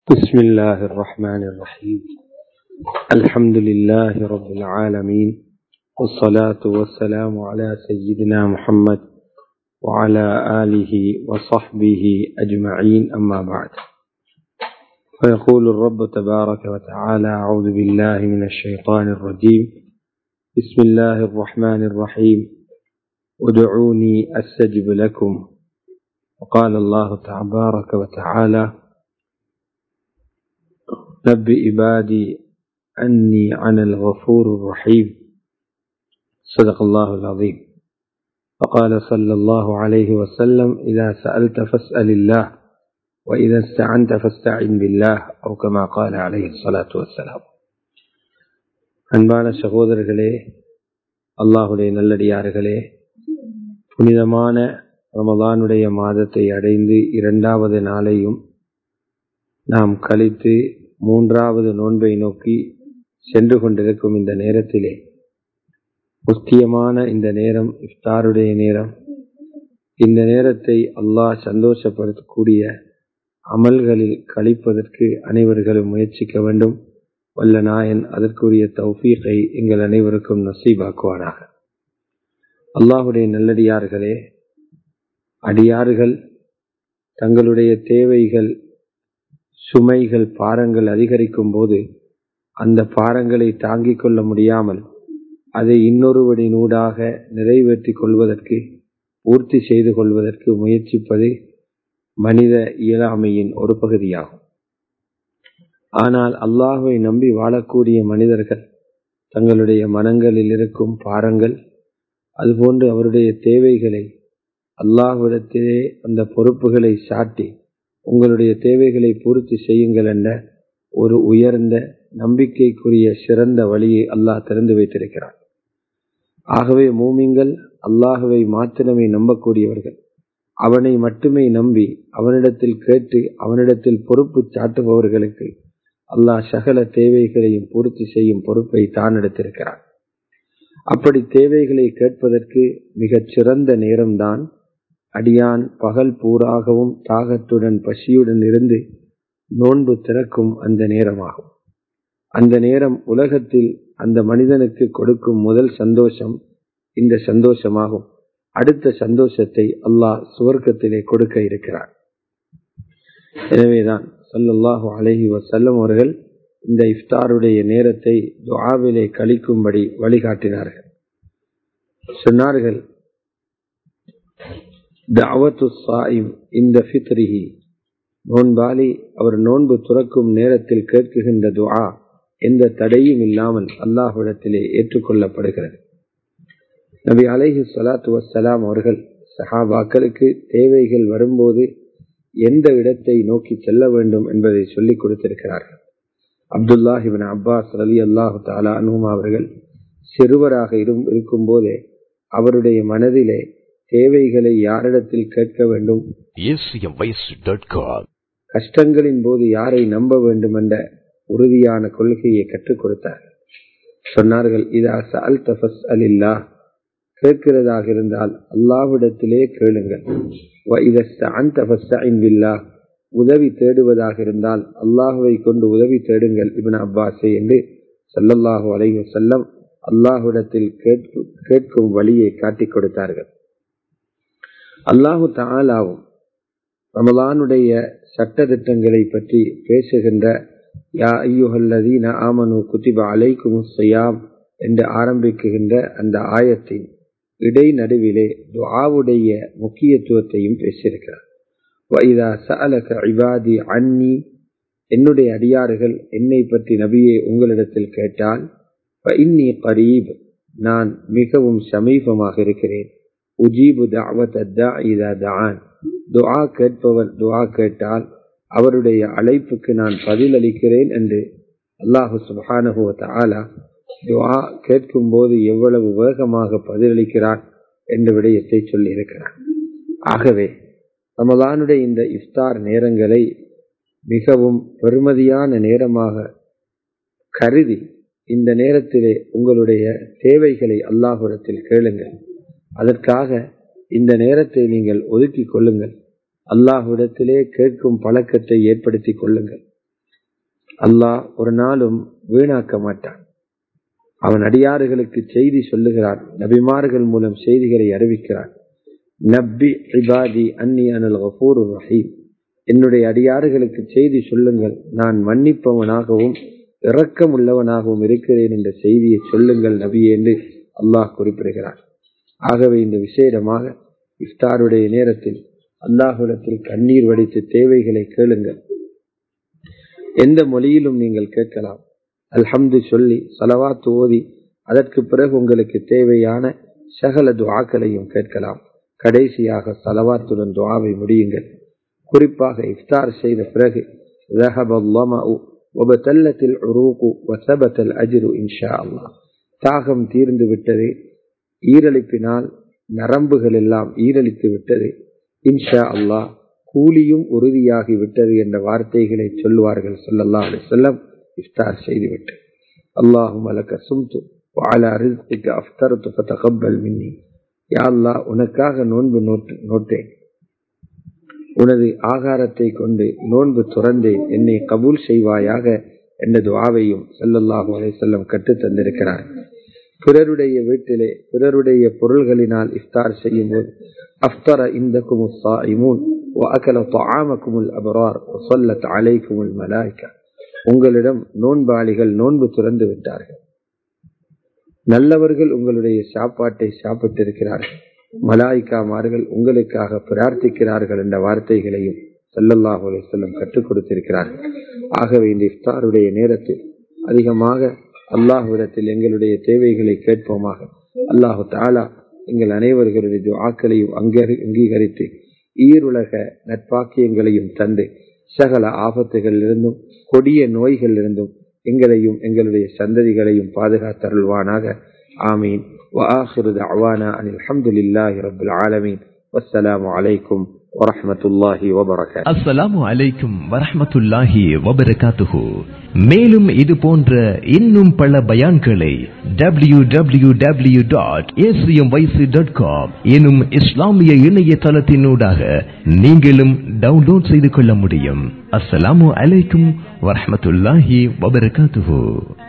بسم الله الرحمن الرحيم الحمد لله رب العالمين والصلاة والسلام على سيدنا محمد وعلى آله وصحبه أجمعين أما بعد فيقول الرب تبارك وتعالى أعوذ بالله من الشيطان الرجيم بسم الله الرحمن الرحيم ادعوني أستجب لكم وقال الله تبارك وتعالى نبئ عبادي أني أنا الغفور الرحيم صدق الله العظيم وقال صلى الله عليه وسلم إذا سألت فاسأل الله وإذا استعنت فاستعن بالله أو كما قال عليه الصلاة والسلام அன்பான சகோதரர்களே அல்லாஹுடைய நல்லடியார்களே புனிதமான ரமதானுடைய மாதத்தை அடைந்து இரண்டாவது நாளையும் நாம் கழித்து மூன்றாவது நோன்பை நோக்கி சென்று கொண்டிருக்கும் இந்த நேரத்திலே முக்கியமான இந்த நேரம் இஃப்தாருடைய நேரம் இந்த நேரத்தை அல்லாஹ் சந்தோஷப்படுத்தக்கூடிய அமல்களில் கழிப்பதற்கு அனைவர்களும் முயற்சிக்க வேண்டும் வல்ல நாயன் அதற்குரிய தௌஃபீகை எங்கள் அனைவருக்கும் நசீபாக்குவானாக அல்லாஹுடைய நல்லடியார்களே அடியார்கள் தங்களுடைய தேவைகள் சுமைகள் பாரங்கள் அதிகரிக்கும் போது அந்த பாரங்களை தாங்கிக் கொள்ள முடியாமல் அதை இன்னொருவடினூடாக நிறைவேற்றிக் கொள்வதற்கு பூர்த்தி செய்து கொள்வதற்கு முயற்சிப்பது மனித இயலாமையின் ஒரு பகுதியாகும் ஆனால் அல்லாஹுவை நம்பி வாழக்கூடிய மனிதர்கள் தங்களுடைய மனங்களில் இருக்கும் பாரங்கள் அதுபோன்று அவருடைய தேவைகளை அல்லாஹ்விடத்திலே அந்த பொறுப்புகளை சாட்டி உங்களுடைய தேவைகளை பூர்த்தி செய்யுங்கள் என்ற ஒரு உயர்ந்த நம்பிக்கைக்குரிய சிறந்த வழியை அல்லாஹ் திறந்து வைத்திருக்கிறார் ஆகவே மூமிங்கள் அல்லாஹுவை மாத்திரமே நம்பக்கூடியவர்கள் அவனை மட்டுமே நம்பி அவனிடத்தில் கேட்டு அவனிடத்தில் பொறுப்பு சாட்டுபவர்களுக்கு அல்லாஹ் சகல தேவைகளையும் பூர்த்தி செய்யும் பொறுப்பை தான் எடுத்திருக்கிறார் அப்படி தேவைகளை கேட்பதற்கு மிகச் சிறந்த நேரம்தான் அடியான் பகல் பூராகவும் தாகத்துடன் பசியுடன் இருந்து நோன்பு திறக்கும் அந்த நேரமாகும் அந்த நேரம் உலகத்தில் அந்த மனிதனுக்கு கொடுக்கும் முதல் சந்தோஷம் இந்த சந்தோஷமாகும் அடுத்த சந்தோஷத்தை அல்லாஹ் சுவர்க்கத்திலே கொடுக்க இருக்கிறார் எனவேதான் சல்லல்லாஹு அலஹி வசல்லம் அவர்கள் இந்த இஃப்தாருடைய நேரத்தை துவாவிலே கழிக்கும்படி வழிகாட்டினார்கள் சொன்னார்கள் தாவத்து சாயிம் இந்த ஃபித்ரிஹி நோன்பாலி அவர் நோன்பு துறக்கும் நேரத்தில் கேட்குகின்ற துஆ எந்த தடையும் இல்லாமல் அல்லாஹ்விடத்திலே ஏற்றுக்கொள்ளப்படுகிறது நபி அலைஹி சலாத்து வசலாம் அவர்கள் சஹாபாக்களுக்கு தேவைகள் வரும்போது எந்த இடத்தை நோக்கி செல்ல வேண்டும் என்பதை சொல்லிக் கொடுத்திருக்கிறார்கள் அப்துல்லாஹிபின் அப்பாஸ் ரலி அல்லாஹு தாலா அனுமா அவர்கள் சிறுவராக இருக்கும் போதே அவருடைய மனதிலே தேவைகளை யாரிடத்தில் கேட்க வேண்டும் கஷ்டங்களின் போது யாரை நம்ப வேண்டும் என்ற உறுதியான கொள்கையை கற்றுக் கொடுத்தார் சொன்னார்கள் இதா சல் தபஸ் அலில்லா கேட்கிறதாக இருந்தால் அல்லாவிடத்திலே கேளுங்கள் உதவி தேடுவதாக இருந்தால் அல்லாஹுவை கொண்டு உதவி தேடுங்கள் இபின் அப்பாஸே என்று சல்லல்லாஹு அலைஹி செல்லம் அல்லாஹுடத்தில் கேட்கும் வழியை காட்டிக் கொடுத்தார்கள் அல்லாஹு தாலாவும் ரமலானுடைய சட்ட திட்டங்களை பற்றி பேசுகின்ற யா ஐயுஹல்லதீன ஆமனு குத்திப அலைக்கும் செய்யாம் என்று ஆரம்பிக்குகின்ற அந்த ஆயத்தின் இடைநடுவிலே துஆவுடைய முக்கியத்துவத்தையும் பேசியிருக்கிறார் வைதா சஅலக இபாதி அன்னி என்னுடைய அடியார்கள் என்னை பற்றி நபியை உங்களிடத்தில் கேட்டால் இன்னி கரீப் நான் மிகவும் சமீபமாக இருக்கிறேன் உஜீபு தாவத் அத்தா இதா தான் துஆ கேட்பவர் துஆ கேட்டால் அவருடைய அழைப்புக்கு நான் பதிலளிக்கிறேன் என்று அல்லாஹு சுபானஹுவ தாலா துஆ கேட்கும் போது எவ்வளவு வேகமாக பதிலளிக்கிறார் என்ற விடயத்தை சொல்லியிருக்கிறார் ஆகவே ரமலானுடைய இந்த இஃப்தார் நேரங்களை மிகவும் பெருமதியான நேரமாக கருதி இந்த நேரத்திலே உங்களுடைய தேவைகளை அல்லாஹுடத்தில் கேளுங்கள் அதற்காக இந்த நேரத்தை நீங்கள் ஒதுக்கிக் கொள்ளுங்கள் அல்லாஹ்விடத்திலே கேட்கும் பழக்கத்தை ஏற்படுத்திக் கொள்ளுங்கள் அல்லாஹ் ஒரு நாளும் வீணாக்க மாட்டான் அவன் அடியாறுகளுக்கு செய்தி சொல்லுகிறான் நபிமார்கள் மூலம் செய்திகளை அறிவிக்கிறான் நப்பி இபாதி அன்னி அனல் கபூர் ரஹீம் என்னுடைய அடியாறுகளுக்கு செய்தி சொல்லுங்கள் நான் மன்னிப்பவனாகவும் இரக்கம் உள்ளவனாகவும் இருக்கிறேன் என்ற செய்தியை சொல்லுங்கள் நபி என்று அல்லாஹ் குறிப்பிடுகிறார் ஆகவே இந்த விசேடமாக இஃப்தாருடைய நேரத்தில் அல்லாஹுடத்தில் கண்ணீர் வடித்து தேவைகளை கேளுங்கள் எந்த மொழியிலும் நீங்கள் கேட்கலாம் அல்ஹம்து சொல்லி சலவாத்து ஓதி அதற்கு பிறகு உங்களுக்கு தேவையான சகல துவாக்களையும் கேட்கலாம் கடைசியாக சலவாத்துடன் துவாவை முடியுங்கள் குறிப்பாக இஃப்தார் செய்த பிறகு தாகம் தீர்ந்து விட்டது ஈரழிப்பினால் நரம்புகள் எல்லாம் ஈரழித்து விட்டது இன்ஷா அல்லாஹ் கூலியும் உறுதியாகி விட்டது என்ற வார்த்தைகளை சொல்லுவார்கள் சொல்லல்லா அலி செல்லம் இஃப்தார் செய்துவிட்டு அல்லாஹும் அலக்க சும்து வாழ ரிஸ்திக்கு அஃப்தரத்து ஃபதகப்பல் மின்னி யா அல்லா உனக்காக நோன்பு நோட்டு நோட்டேன் உனது ஆகாரத்தை கொண்டு நோன்பு துறந்தேன் என்னை கபூல் செய்வாயாக என்ற துவாவையும் செல்லல்லாஹு அலை செல்லம் கற்று தந்திருக்கிறார் பிறருடைய வீட்டிலே பிறருடைய பொருள்களினால் இஃப்தார் செய்யும் போது அஃப்தர இந்தக்கும் சாயிமூன் وأكل طعامكم الأبرار وصلت عليكم الملائكة உங்களிடம் நோன்பாளிகள் நோன்பு துறந்து விட்டார்கள் நல்லவர்கள் உங்களுடைய சாப்பாட்டை சாப்பிட்டிருக்கிறார்கள் மலாய்க்காமார்கள் உங்களுக்காக பிரார்த்திக்கிறார்கள் என்ற வார்த்தைகளையும் சல்லல்லாஹு அலிசல்லம் கற்றுக் கொடுத்திருக்கிறார்கள் ஆகவே இந்த இஃப்தாருடைய நேரத்தில் அதிகமாக அல்லாஹுவிடத்தில் எங்களுடைய தேவைகளை கேட்போமாக அல்லாஹு தாலா எங்கள் அனைவர்களுடைய துஆக்களையும் அங்கீகரித்து ஈருலக நட்பாக்கியங்களையும் தந்து சகல ஆபத்துகளிலிருந்தும் கொடிய நோய்களிலிருந்தும் எங்களையும் எங்களுடைய சந்ததிகளையும் பாதுகாத்தருள்வானாக ஆமீன் وآخر دعوانا أن الحمد لله رب العالمين والسلام عليكم ورحمة الله وبركاته அஸ்ஸலாமு அலைக்கும் வரஹ்மத்துல்லாஹி வபரகாத்துஹு மேலும் இது போன்ற இன்னும் பல பயான்களை W W W dot dot com எனும் இஸ்லாமிய இணையதளத்தினூடாக நீங்களும் டவுன்லோட் செய்து கொள்ள முடியும் அஸ்ஸலாமு அலைக்கும் வரஹ்மத்துல்லாஹி வபரகாத்துஹு